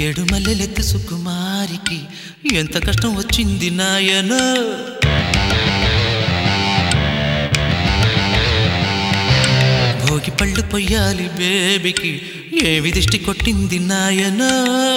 ఏడు మల్లెలెత్తి సుకుమారికి ఎంత కష్టం వచ్చింది నాయనో భోగి పళ్ళు పొయ్యాలి బేబీకి ఏ విదిష్టి కొట్టింది నాయనో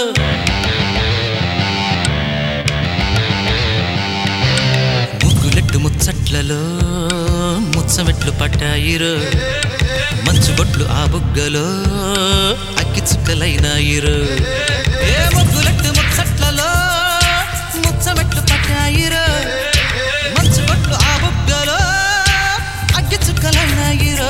ముగ్గులెట్టు ముచ్చట్లలో ముచ్చమెట్లు పట్టాయిరో మంచు బొట్లు ఆ బుగ్గలో అగ్గి చుక్కలైనాయిరో ఏ ముగ్గులెట్టు ముచ్చట్లలో ముచ్చమెట్లు పట్టాయిరో మంచు బొట్లు ఆ బుగ్గలో అగ్గి చుక్కలైనాయిరో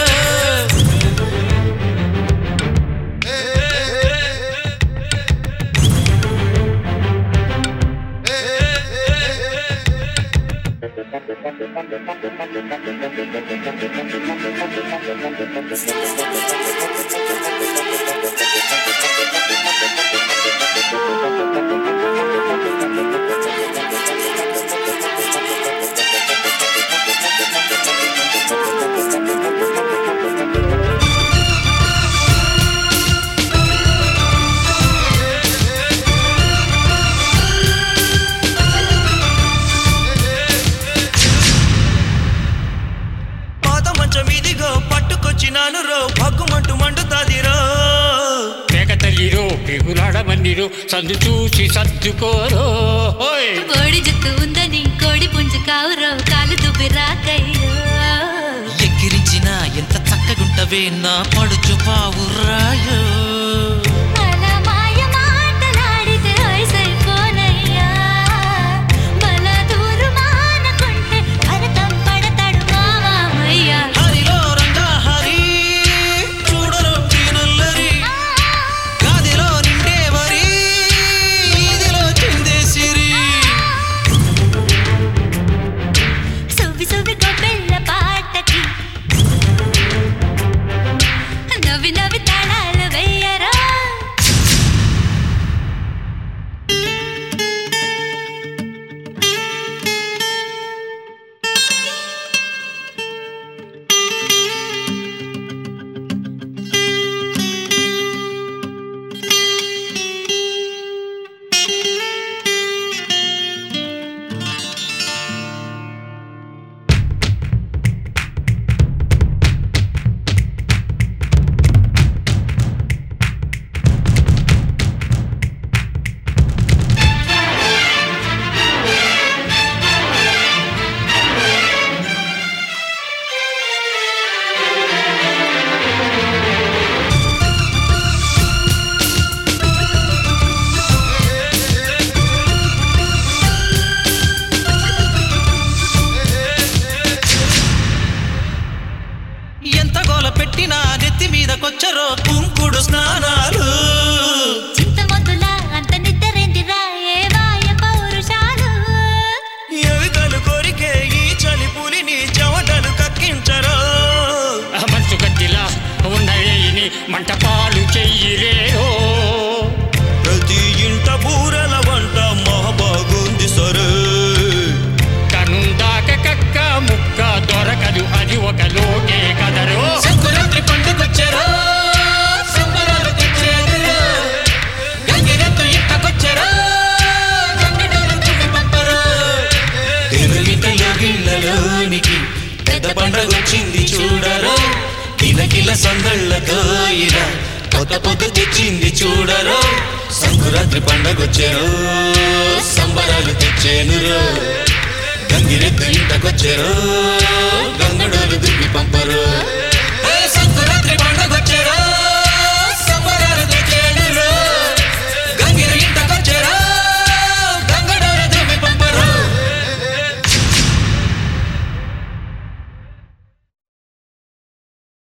పాత మంచం ఇదిగో పట్టుకొచ్చినాను రో భగ్గుమంటూ మండుతాదిరో పేక తల్లిరో పెగులాడమన్నిరో సందు చూసి సర్దుకోరో హోయ్ కోడి జుట్టు ఉందని కోడి పుంజు కావురో కాలు దుబ్బి రాకయ్యో ఎక్కిరించిన ఎంత చక్కగుంటవే నా పడుచు పావురాయో అలా మాయ మాటలాడితే వయసైపోనయ్యా బల దూరు మానకుంటే భరతం పడతాడు మామయ్య హరిలో రంగా హరి చూడరు దీనుల్లరి గాదిలో నిండే వరి ఈదిలో చిందేసిరి సువ్వి సువ్వి గొబ్బెళ్ళ పాటకి నవ్వి నవ్వి తాళాలు వెయ్యరా ఎంత గోల పెట్టినా నెత్తి మీదకొచ్చరో కుంకుడు స్నానాలు చిత్తమొద్దులా అంత నిద్రేందిరా ఏ వాయ పౌరుషాలు ఎవికలు కోరికే ఈ చలి పులిని చెవటలు కక్కించరో మనసు గడ్డిలా ఉన్న వేయిని మంట పాలు చెయ్యిరేరో ప్రతి ఇంట బూరెల వంట మహాబాగుంది సరే కనుందాక కక్క ముక్క దొరకదు అది ఒక లోకే కదరో సంకురాత్రి పండుగొచ్చరో సంబరాలు తెచ్చేదిరో గంగిరెద్దు ఇంటకొచ్చరో గంగిడోలు చుట్టి పంపరో తెలుగింటలో గిళ్ళలోనికి పెద్ద పండగొచ్చింది చూడరో కిలకిల సందళ్ళతో ఇలా కొత్త పొద్దు తెచ్చింది చూడరో సంకురాత్రి పండగొచ్చారో సంబరాలు తెచ్చేనురో గంగిరెద్దు ఇంటకొచ్చారో గంగడోలు దుబ్బి పంపరో